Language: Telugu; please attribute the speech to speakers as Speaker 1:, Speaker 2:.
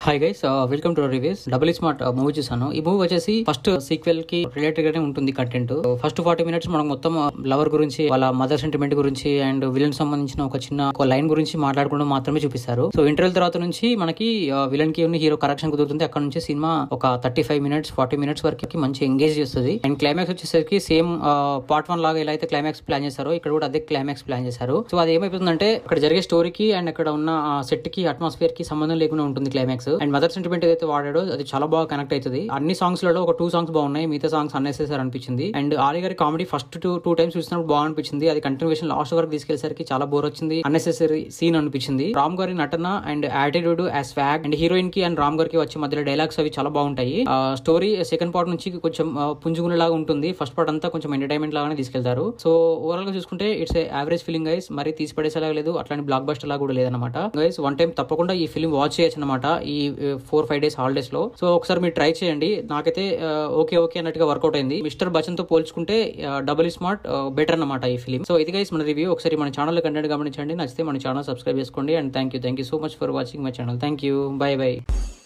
Speaker 1: hi guys welcome to reviews Double Smart movie చూసాను ఈ మూవీ వచ్చేసి ఫస్ట్ సీక్వెల్ కి రిలేటెడ్ గానే ఉంటుంది కంటెంట్ ఫస్ట్ ఫార్టీ మినిట్స్ మనకు మొత్తం లవర్ గురించి వాళ్ళ మదర్ సెంటిమెంట్ గురించి అండ్ విలన్ సంబంధించిన ఒక చిన్న ఒక లైన్ గురించి మాట్లాడుకోవడం మాత్రమే చూపిస్తారు సో ఇంటర్వెల్ తర్వాత నుంచి మనకి విలన్ కి హీరో కరెక్షన్ కుదురుతుంది అక్కడ నుంచి సినిమా ఒక thirty five minutes forty minutes వరకు మంచి ఎంగేజ్ చేస్తుంది అండ్ క్లైమాక్స్ వచ్చేసరికి సేమ్ పార్ట్ వన్ లాగా ఎలా అయితే క్లైమాక్స్ ప్లాన్ చేశారో ఇక్కడ కూడా అదే క్లైమాక్స్ ప్లాన్ చేశారు సో అది ఏమైపోతుందంటే అక్కడ జరిగే స్టోరీకి అండ్ అక్కడ ఉన్న సెట్ కి అట్మాస్ఫియర్ కి సంబంధం లేకుండా ఉంటుంది క్లైమాక్స్ అండ్ మదర్ సెంటిమెంట్ ఏదైతే వాడాడో అది చాలా బాగా కనెక్ట్ అవుతుంది అన్ని సాంగ్స్ లలో ఒక టూ సాంగ్స్ బాగున్నాయి మిగతా సాంగ్స్ అన్నెసెసరీ అనిపించింది అండ్ ఆలి గారి comedy first two two times చూసినప్పుడు బాగా అనిపించింది అది కంటిన్యూషన్ లాస్ట్ వరకు తీసుకెళ్లేసరికి చాలా బోర్ వచ్చింది అన్నెసెసరీ సీన్ అనిపించింది రామ్ గారి నటన అండ్ యాటిట్యూడ్ యాజ్ ఫ్యాగ్ అండ్ హీరోయిన్ కి అండ్ రామ్ గారికి వచ్చే మధ్యలో డైలాగ్స్ అవి చాలా బాగుంటాయి స్టోరీ సెకండ్ పార్ట్ నుంచి కొంచెం పుంజుకునేలాగా ఉంటుంది ఫస్ట్ పార్ట్ అంతా కొంచెం ఎంటర్టైన్మెంట్ లాగానే తీసుకెళ్తారు సో ఓవరాల్ గా చూసుకుంటే ఇట్స్ యావరేజ్ ఫీలింగ్ గైస్ మరి తీసి పడేసేలాగా లేదు అట్లాంటి బ్లాక్ బస్టర్ లాగా కూడా లేదనమాట గైస్ వన్ టైం తప్పకుండా ఈ ఫిల్మ్ వాచ్ చేయొచ్చు అనమాట ఈ ఫోర్ ఫైవ్ డేస్ హాలిడేస్ లో సో ఒకసారి మీరు ట్రై చేయండి నాకైతే ఓకే ఓకే అన్నట్టుగా వర్కౌట్ అయింది మిస్టర్ బచన్ తో పోల్చుకుంటే డబుల్ స్మార్ట్ బెటర్ అన్నమాట ఈ ఫిలిం సో ఇది గైస్ మన రివ్యూ ఒకసారి మన ఛానల్ కంటెంట్ గమనించండి నచ్చితే మన ఛానల్ సబ్స్క్రైబ్ చేసుకోండి and thank you thank you so much for watching my channel thank you bye by